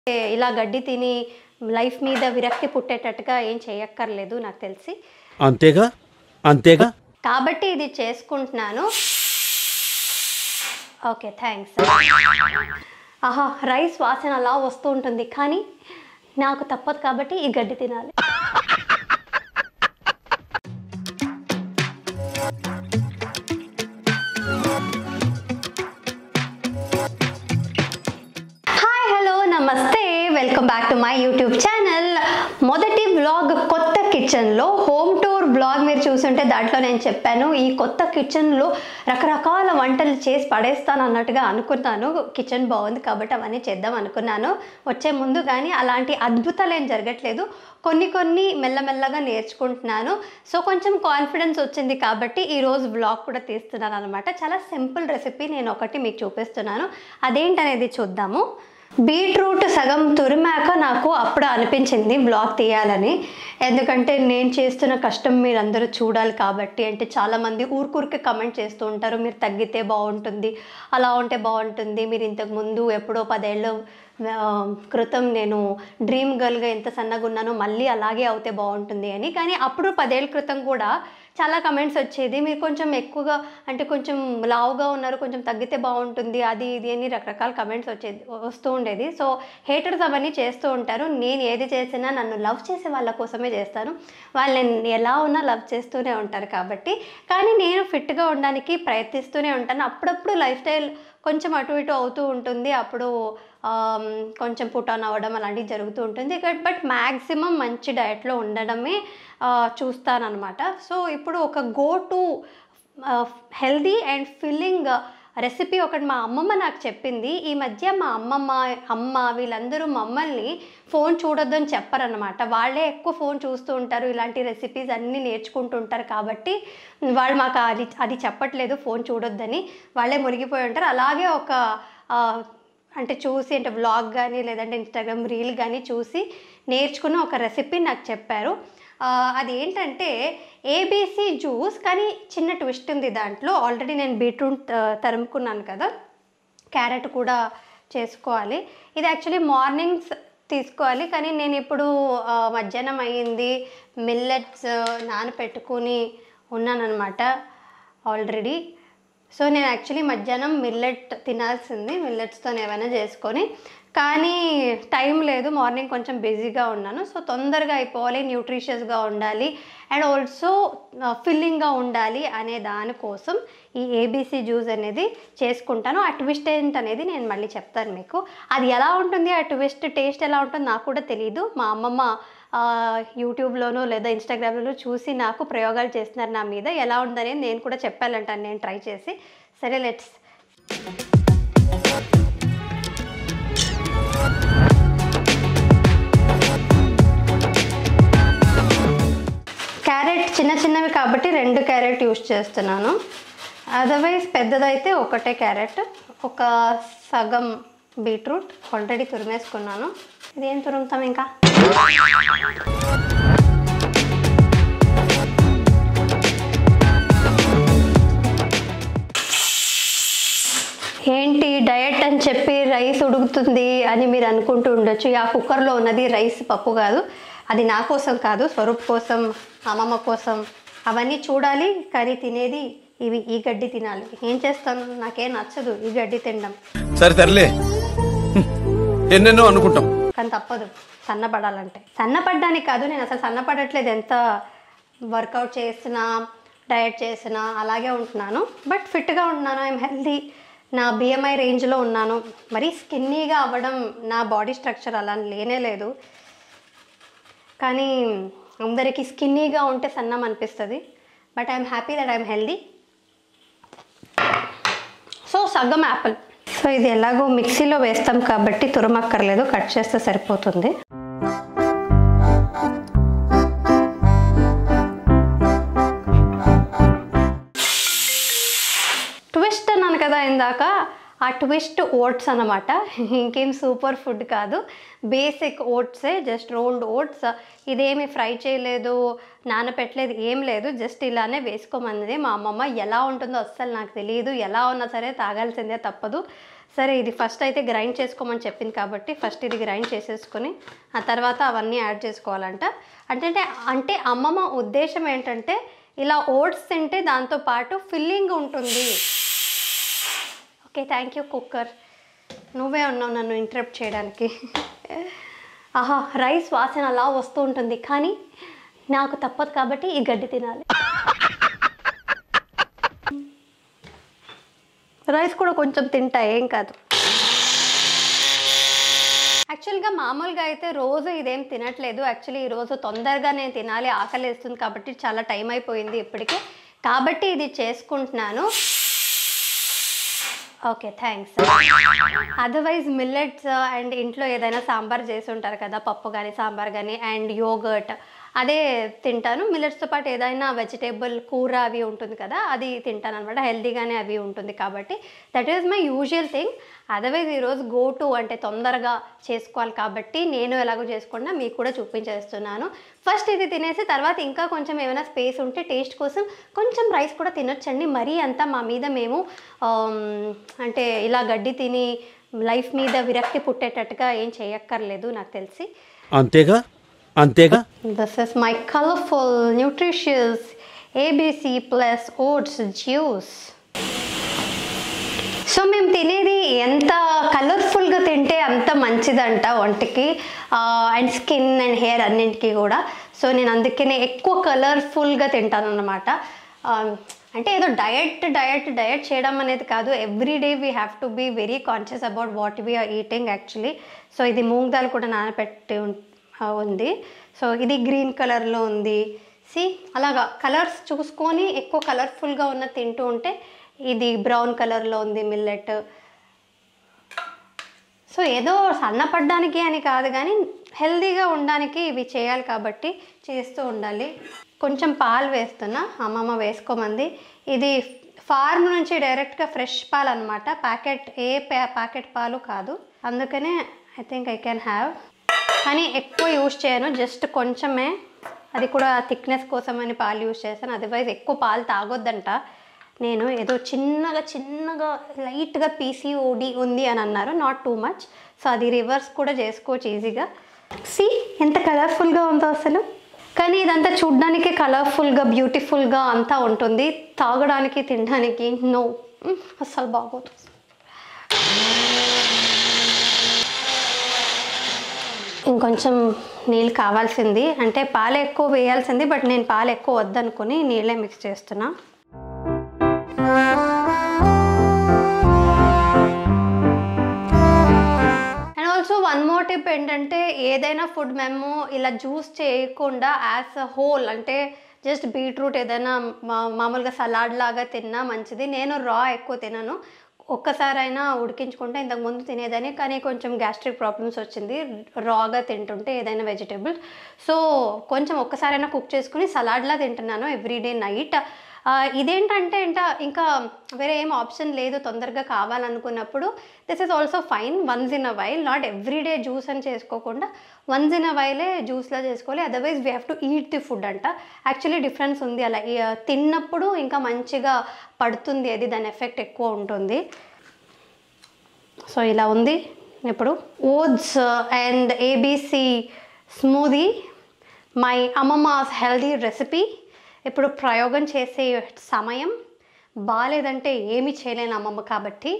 ఇలా గడ్డి తిని లైఫ్ మీద విరక్తి పుట్టేటట్టుగా ఏం చేయక్కర్లేదు నాకు తెలిసి అంతేగా అంతేగా కాబట్టి ఇది చేసుకుంటున్నాను ఓకే థ్యాంక్స్ ఆహా రైస్ వాసన అలా వస్తూ ఉంటుంది కానీ నాకు తప్పదు కాబట్టి ఈ గడ్డి తినాలి హాయ్ హలో నమస్తే welcome back to my YouTube channel మొదటి బ్లాగ్ కొత్త కిచెన్లో హోమ్ టూర్ బ్లాగ్ మీరు చూసుంటే దాంట్లో నేను చెప్పాను ఈ కొత్త కిచెన్లో రకరకాల వంటలు చేసి పడేస్తాను అన్నట్టుగా అనుకున్నాను కిచెన్ బాగుంది కాబట్టి అవన్నీ చేద్దాం అనుకున్నాను వచ్చే ముందు కానీ అలాంటి అద్భుతాలు ఏం జరగట్లేదు కొన్ని కొన్ని మెల్లమెల్లగా నేర్చుకుంటున్నాను సో కొంచెం కాన్ఫిడెన్స్ వచ్చింది కాబట్టి ఈరోజు బ్లాగ్ కూడా తీస్తున్నాను అనమాట చాలా సింపుల్ రెసిపీ నేను ఒకటి మీకు చూపిస్తున్నాను అదేంటనేది చూద్దాము బీట్రూట్ సగం తురిమాక నాకు అప్పుడు అనిపించింది బ్లాగ్ తీయాలని ఎందుకంటే నేను చేస్తున్న కష్టం మీరు అందరూ చూడాలి కాబట్టి అంటే చాలామంది ఊరికూరికి కమెంట్ చేస్తూ ఉంటారు మీరు తగ్గితే బాగుంటుంది అలా ఉంటే బాగుంటుంది మీరు ఇంతకు ముందు ఎప్పుడో పదేళ్ళు ఆ, క్రితం నేను డ్రీమ్ గర్ల్గా ఎంత సన్నగా ఉన్నానో మళ్ళీ అలాగే అవుతే బాగుంటుంది అని కానీ అప్పుడు పదేళ్ళ క్రితం కూడా చాలా కమెంట్స్ వచ్చేది మీరు కొంచెం ఎక్కువగా అంటే కొంచెం లావుగా ఉన్నారు కొంచెం తగ్గితే బాగుంటుంది అది ఇది అని రకరకాల కమెంట్స్ వచ్చేది వస్తూ ఉండేది సో హేటర్స్ అవన్నీ చేస్తూ ఉంటారు నేను ఏది చేసినా నన్ను లవ్ చేసే వాళ్ళ కోసమే చేస్తాను వాళ్ళు నేను ఎలా ఉన్నా లవ్ చేస్తూనే ఉంటారు కాబట్టి కానీ నేను ఫిట్గా ఉండడానికి ప్రయత్నిస్తూనే ఉంటాను అప్పుడప్పుడు లైఫ్ స్టైల్ కొంచెం అటు ఇటు అవుతూ ఉంటుంది అప్పుడు ఆమ్, కొంచెం పుట్ ఆన్ అవ్వడం అలాంటివి జరుగుతూ ఉంటుంది బట్ మ్యాక్సిమం మంచి డయట్లో ఉండడమే చూస్తానన్నమాట సో ఇప్పుడు ఒక go to healthy and filling recipe ఒకటి మా అమ్మమ్మ నాకు చెప్పింది ఈ మధ్య మా అమ్మమ్మ అమ్మ వీళ్ళందరూ మమ్మల్ని ఫోన్ చూడొద్దని చెప్పరనమాట వాళ్ళే ఎక్కువ ఫోన్ చూస్తూ ఉంటారు ఇలాంటి రెసిపీస్ అన్నీ నేర్చుకుంటూ ఉంటారు కాబట్టి వాళ్ళు మాకు అది అది చెప్పట్లేదు ఫోన్ చూడొద్దని వాళ్ళే మునిగిపోయి ఉంటారు అలాగే ఒక ఆ, అంటే చూసి అంటే వ్లాగ్ కానీ లేదంటే ఇన్స్టాగ్రామ్ రీల్ కానీ చూసి నేర్చుకున్న ఒక రెసిపీ నాకు చెప్పారు ఆ, అది ఏంటంటే ఏబీసీ జ్యూస్ కానీ చిన్న ట్విస్ట్ ఉంది దాంట్లో ఆల్రెడీ నేను బీట్రూట్ ఆ, తరుముకున్నాను కదా క్యారెట్ కూడా చేసుకోవాలి ఇది యాక్చువల్లీ మార్నింగ్స్ తీసుకోవాలి కానీ నేను ఇప్పుడు ఆ, మధ్యాహ్నం అయ్యింది మిల్లెట్స్ నానపెట్టుకుని ఉన్నానన్నమాట ఆల్రెడీ సో నేను యాక్చువల్లీ మధ్యాహ్నం మిల్లెట్ తినాల్సింది మిల్లెట్స్తో ఏమైనా చేసుకొని కానీ టైం లేదు మార్నింగ్ కొంచెం బిజీగా ఉన్నాను సో తొందరగా అయిపోవాలి న్యూట్రిషియస్గా ఉండాలి అండ్ ఆల్సో ఫిల్లింగ్గా ఉండాలి అనే దానికోసం ఈ ఏబీసీ జ్యూస్ అనేది చేసుకుంటాను ఆ ట్విస్ట్ ఏంటనేది నేను మళ్ళీ చెప్తాను మీకు అది ఎలా ఉంటుంది ఆ ట్విస్ట్ టేస్ట్ ఎలా ఉంటుందో నాకు కూడా తెలియదు మా అమ్మమ్మ ఆ, యూట్యూబ్లోనో లేదా ఇన్స్టాగ్రామ్లోనో చూసి నాకు ప్రయోగాలు చేస్తున్నారు నా మీద ఎలా ఉందనేది నేను కూడా చెప్పాలంటాను నేను ట్రై చేసి సరే లెట్స్ క్యారెట్ చిన్న చిన్నవి కాబట్టి రెండు క్యారెట్ యూస్ చేస్తున్నాను అదర్వైజ్ పెద్దదైతే ఒకటే క్యారెట్ ఒక సగం బీట్రూట్ ఆల్రెడీ తురిమేసుకున్నాను ఇదేం తురుముతాం ఇంకా ఏంటి డయట్ అని చెప్పి రైస్ ఉడుకుతుంది అని మీరు అనుకుంటూ ఉండొచ్చు ఆ కుక్కర్లో ఉన్నది రైస్ పప్పు కాదు అది నా కోసం కాదు స్వరూప్ కోసం అమ్మమ్మ కోసం అవన్నీ చూడాలి కానీ తినేది ఇవి ఈ గడ్డి తినాలి ఏం చేస్తాను నాకేం నచ్చదు ఈ గడ్డి తినడం సరే తరలే ఎన్నెన్నో అనుకుంటాం కానీ తప్పదు సన్నపడాలంటే సన్నపడ్డానికి కాదు నేను అసలు సన్నపడట్లేదు ఎంత వర్కౌట్ చేసినా డయట్ చేసినా అలాగే ఉంటున్నాను బట్ ఫిట్గా ఉంటున్నాను ఐఎమ్ హెల్దీ నా బిఎంఐ రేంజ్లో ఉన్నాను మరీ స్కిన్నీగా అవ్వడం నా బాడీ స్ట్రక్చర్ అలా లేనే లేదు కానీ అందరికీ స్కిన్నీగా ఉంటే సన్నం అనిపిస్తుంది but I'm happy that I'm healthy so సగం యాపిల్ సో ఇది ఎలాగో మిక్సీలో వేస్తాం కాబట్టి తురమక్కర్లేదు కట్ చేస్తే సరిపోతుంది ట్విస్ట్ అన్నాను కదా ఇందాక ఆ ట్విస్ట్ ఓట్స్ అన్నమాట ఇంకేం సూపర్ ఫుడ్ కాదు బేసిక్ ఓట్సే జస్ట్ రోల్డ్ ఓట్స్ ఇదేమి ఫ్రై చేయలేదు నానపెట్టలేదు ఏం లేదు జస్ట్ ఇలానే వేసుకోమన్నది మా అమ్మమ్మ ఎలా ఉంటుందో అస్సలు నాకు తెలియదు ఎలా ఉన్నా సరే తాగాల్సిందే తప్పదు సరే ఇది ఫస్ట్ అయితే గ్రైండ్ చేసుకోమని చెప్పింది కాబట్టి ఫస్ట్ ఇది గ్రైండ్ చేసేసుకొని ఆ తర్వాత అవన్నీ యాడ్ చేసుకోవాలంట అంటే అంటే అంటే అమ్మమ్మ ఉద్దేశం ఏంటంటే ఇలా ఓట్స్ తింటే దాంతో పాటు ఫిల్లింగ్ ఉంటుంది ఓకే థ్యాంక్ యూ కుక్కర్ నువ్వే ఉన్నావు నన్ను ఇంటరప్ట్ చేయడానికి ఆహా రైస్ వాసన అలా వస్తూ ఉంటుంది కానీ నాకు తప్పదు కాబట్టి ఈ గడ్డి తినాలి రైస్ కూడా కొంచెం తింటా ఏం కాదు యాక్చువల్గా మామూలుగా అయితే రోజు ఇదేం తినట్లేదు యాక్చువల్లీ ఈరోజు తొందరగా నేను తినాలి ఆకలి వేస్తుంది కాబట్టి చాలా టైం అయిపోయింది ఇప్పటికే కాబట్టి ఇది చేసుకుంటున్నాను okay thanks otherwise millets and ఇంట్లో ఏదైనా సాంబార్ చేసి ఉంటారు కదా పప్పు కానీ సాంబార్ కానీ అండ్ యోగర్ట్ అదే తింటాను మిల్లెట్స్తో పాటు ఏదైనా వెజిటేబుల్ కూర అవి ఉంటుంది కదా అది తింటాను అనమాట హెల్తీగానే అవి ఉంటుంది కాబట్టి that is my usual thing otherwise ఈరోజు గో టు అంటే తొందరగా చేసుకోవాలి కాబట్టి నేను ఎలాగో చేసుకున్నా మీకు కూడా చూపించేస్తున్నాను ఫస్ట్ ఇది తినేసి తర్వాత ఇంకా కొంచెం ఏమైనా స్పేస్ ఉంటే టేస్ట్ కోసం కొంచెం రైస్ కూడా తినొచ్చండి మరీ అంతా మా మీద మేము ఆమ్, అంటే ఇలా గడ్డి తిని లైఫ్ మీద విరక్తి పుట్టేటట్టుగా ఏం చేయక్కర్లేదు నాకు తెలిసి అంతేగా అంతేగా this is my colourful nutritious ABC plus oats juice so మేము తినేది ఎంత కలర్ఫుల్గా తింటే అంత మంచిదంట ఒంటికి అండ్ స్కిన్ అండ్ హెయిర్ అన్నింటికి కూడా సో నేను అందుకనే ఎక్కువ కలర్ఫుల్గా తింటాను అనమాట అంటే ఏదో డయట్ డయట్ డయట్ చేయడం అనేది కాదు every day we have to be very conscious about what we're eating actually so ఇది మూంగ్ దాల్ కూడా నానబెట్టి ఉం- ఆ, ఉంది సో ఇది గ్రీన్ కలర్లో ఉంది సి అలాగా కలర్స్ చూసుకొని ఎక్కువ కలర్ఫుల్గా ఉన్న తింటూ ఉంటే ఇది బ్రౌన్ కలర్లో ఉంది మిల్లెట్ సో ఏదో సన్నపడడానికి అని కాదు కానీ హెల్తీగా ఉండడానికి ఇవి చేయాలి కాబట్టి చేస్తూ ఉండాలి కొంచెం పాలు వేస్తున్నా అమ్మమ్మ వేసుకోమంది ఇది ఫార్మ్ నుంచి డైరెక్ట్గా ఫ్రెష్ పాలు అనమాట ప్యాకెట్ ఏ ప్యా- ప్యాకెట్ పాలు కాదు అందుకనే I think I can have కానీ ఎక్కువ యూజ్ చేయను జస్ట్ కొంచెమే అది కూడా థిక్నెస్ కోసమని పాలు యూజ్ చేస్తాను అదర్వైజ్ ఎక్కువ పాలు తాగొద్దంట నేను ఏదో చిన్నగా చిన్నగా లైట్గా పీసీఓడి ఉంది అని అన్నారు నాట్ టూ మచ్ సో అది రివర్స్ కూడా చేసుకోవచ్చు ఈజీగా సి ఎంత కలర్ఫుల్గా ఉందో అసలు కానీ ఇదంతా చూడ్డానికి కలర్ఫుల్గా బ్యూటిఫుల్గా అంతా ఉంటుంది తాగడానికి తినడానికి నో అస్సలు బాగోదు ఇంకొంచెం నీళ్ళు కావాల్సింది అంటే పాలు ఎక్కువ వేయాల్సింది బట్ నేను పాలు ఎక్కువ వద్దనుకుని నీళ్ళే మిక్స్ చేస్తున్నా and also one more tip ఏంటంటే ఏదైనా ఫుడ్ మేము ఇలా జ్యూస్ చేయకుండా యాజ్ అ హోల్ అంటే జస్ట్ బీట్రూట్ ఏదైనా మా- మామూలుగా సలాడ్ లాగా తిన్నా మంచిది నేను రా ఎక్కువ తినను ఒక్కసారైనా ఉడికించుకుంటే ఇంతకు ముందు తినేదని కానీ కొంచెం గ్యాస్ట్రిక్ ప్రాబ్లమ్స్ వచ్చింది రాగా తింటుంటే ఏదైనా వెజిటేబుల్ సో కొంచెం ఒక్కసారైనా కుక్ చేసుకుని సలాడ్లా తింటున్నాను ఎవ్రీడే నైట్ ఇదేంటంటే ఇంట ఇంకా వేరే ఏం ఆప్షన్ లేదు తొందరగా కావాలనుకున్నప్పుడు this is also fine once in a while not everyday juice అని చేసుకోకుండా వన్స్ ఇన్ అ వైలే జ్యూస్లా చేసుకోవాలి otherwise we have to eat the food అంట యాక్చువల్లీ డిఫరెన్స్ ఉంది అలా ఈ, ఆ, తిన్నప్పుడు ఇంకా మంచిగా పడుతుంది అది దాని ఎఫెక్ట్ ఎక్కువ ఉంటుంది సో ఇలా ఉంది ఇప్పుడు oats and ABC smoothie my అమ్మమ్మస్ హెల్దీ రెసిపీ ఇప్పుడు ప్రయోగం చేసే సమయం బాగాలేదంటే ఏమీ చేయలేను అమ్మమ్మ కాబట్టి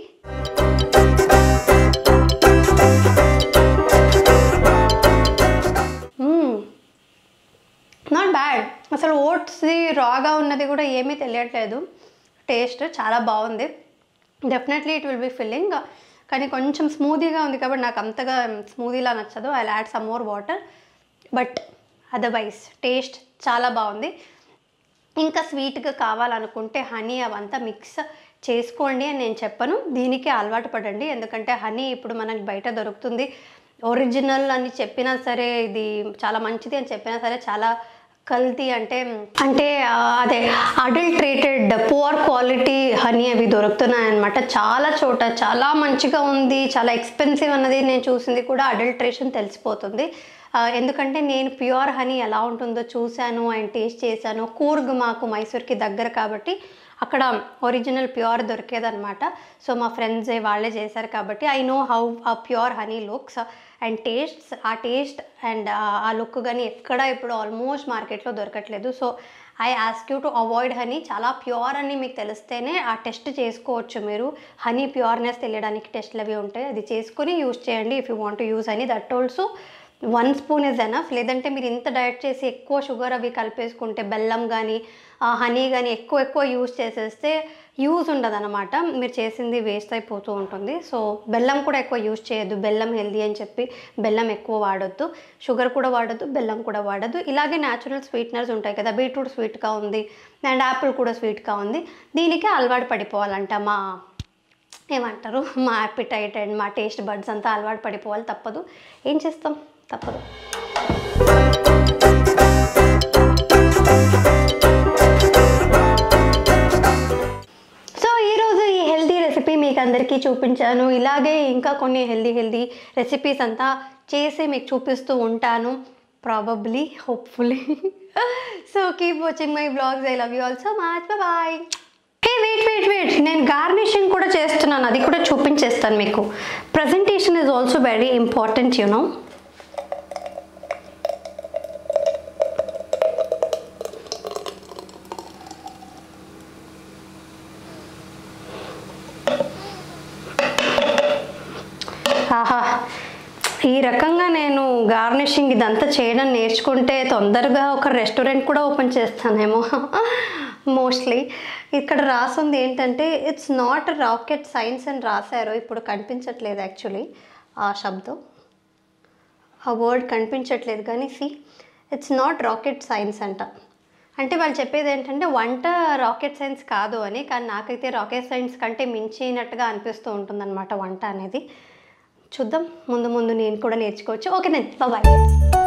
నాట్ బ్యాడ్ అసలు ఓట్స్ది రాగా ఉన్నది కూడా ఏమీ తెలియట్లేదు టేస్ట్ చాలా బాగుంది definitely it will be filling కానీ కొంచెం స్మూదీగా ఉంది కాబట్టి నాకు అంతగా స్మూదీలా నచ్చదు I add some more water but otherwise taste చాలా బాగుంది ఇంకా స్వీట్గా కావాలనుకుంటే హనీ అవంతా మిక్స్ చేసుకోండి అని నేను చెప్పను దీనికి అలవాటు పడండి ఎందుకంటే హనీ ఇప్పుడు మనకి బయట దొరుకుతుంది ఒరిజినల్ అని చెప్పినా సరే ఇది చాలా మంచిది అని చెప్పినా సరే చాలా కల్తీ అంటే అంటే ఆ, అదే అడల్ట్రేటెడ్ పువర్ క్వాలిటీ హనీ అవి దొరుకుతున్నాయి అనమాట చాలా చోట చాలా మంచిగా ఉంది చాలా ఎక్స్పెన్సివ్ అన్నది నేను చూసింది కూడా అడల్ట్రేషన్ తెలిసిపోతుంది ఆ, ఎందుకంటే నేను ప్యూర్ హనీ ఎలా ఉంటుందో చూశాను అండ్ టేస్ట్ చేశాను కూర్గ్ మాకు మైసూర్కి దగ్గర కాబట్టి అక్కడ ఒరిజినల్ ప్యూర్ దొరికేదనమాట సో మా ఫ్రెండ్స్ వాళ్ళే చేశారు కాబట్టి I know how uh pure honey looks and tastes uh taste and uh look కానీ ఎక్కడ ఇప్పుడు ఆల్మోస్ట్ మార్కెట్లో దొరకట్లేదు so I ask you to avoid honey చాలా ప్యూర్ అని మీకు తెలిస్తేనే ఆ టెస్ట్ చేసుకోవచ్చు మీరు హనీ ప్యూర్నెస్ తెలియడానికి టెస్ట్లు అవి ఉంటాయి అది చేసుకుని యూస్ చేయండి if you want use honey that also one spoon is enough లేదంటే మీరు ఇంత డైట్ చేసి ఎక్కువ షుగర్ అవి కలిపేసుకుంటే బెల్లం కానీ హనీ కానీ ఎక్కువ ఎక్కువ యూజ్ చేసేస్తే యూజ్ ఉండదు అనమాట మీరు చేసింది వేస్ట్ అయిపోతూ ఉంటుంది సో బెల్లం కూడా ఎక్కువ యూజ్ చేయొద్దు బెల్లం హెల్దీ అని చెప్పి బెల్లం ఎక్కువ వాడొద్దు షుగర్ కూడా వాడొద్దు బెల్లం కూడా వాడద్దు ఇలాగే న్యాచురల్ స్వీట్నర్స్ ఉంటాయి కదా బీట్రూట్ స్వీట్గా ఉంది అండ్ యాపిల్ కూడా స్వీట్గా ఉంది దీనికి అలవాటు పడిపోవాలంట మా ఏమంటారు మా యాపిటైట్ అండ్ మా టేస్ట్ బడ్స్ అంతా అలవాటు పడిపోవాలి తప్పదు ఏం చేస్తాం తప్పదు సో ఈరోజు ఈ హెల్దీ రెసిపీ మీకు అందరికీ చూపించాను ఇలాగే ఇంకా కొన్ని హెల్దీ హెల్దీ రెసిపీస్ అంతా చేసి మీకు చూపిస్తూ ఉంటాను probably hopefully so keep watching my blogs I love you also much bye hey wait wait wait నేను గార్నిషింగ్ కూడా చేస్తున్నాను అది కూడా చూపించేస్తాను మీకు presentation is also very important you know ఆహా ఈ రకంగా నేను గార్నిషింగ్ ఇదంతా చేయడం నేర్చుకుంటే తొందరగా ఒక రెస్టారెంట్ కూడా ఓపెన్ చేస్తానేమో మోస్ట్లీ ఇక్కడ రాసింది ఏంటంటే ఇట్స్ నాట్ రాకెట్ సైన్స్ అని రాశారు ఇప్పుడు కనిపించట్లేదు యాక్చువల్లీ ఆ శబ్దం ఆ వర్డ్ కనిపించట్లేదు కానీ see it's not rocket science అంట అంటే వాళ్ళు చెప్పేది ఏంటంటే వంట రాకెట్ సైన్స్ కాదు అని కానీ నాకైతే రాకెట్ సైన్స్ కంటే మించినట్టుగా అనిపిస్తూ ఉంటుందన్నమాట వంట అనేది చూద్దాం ముందు ముందు నేను కూడా నేర్చుకోవచ్చు ఓకే నేను బాయ్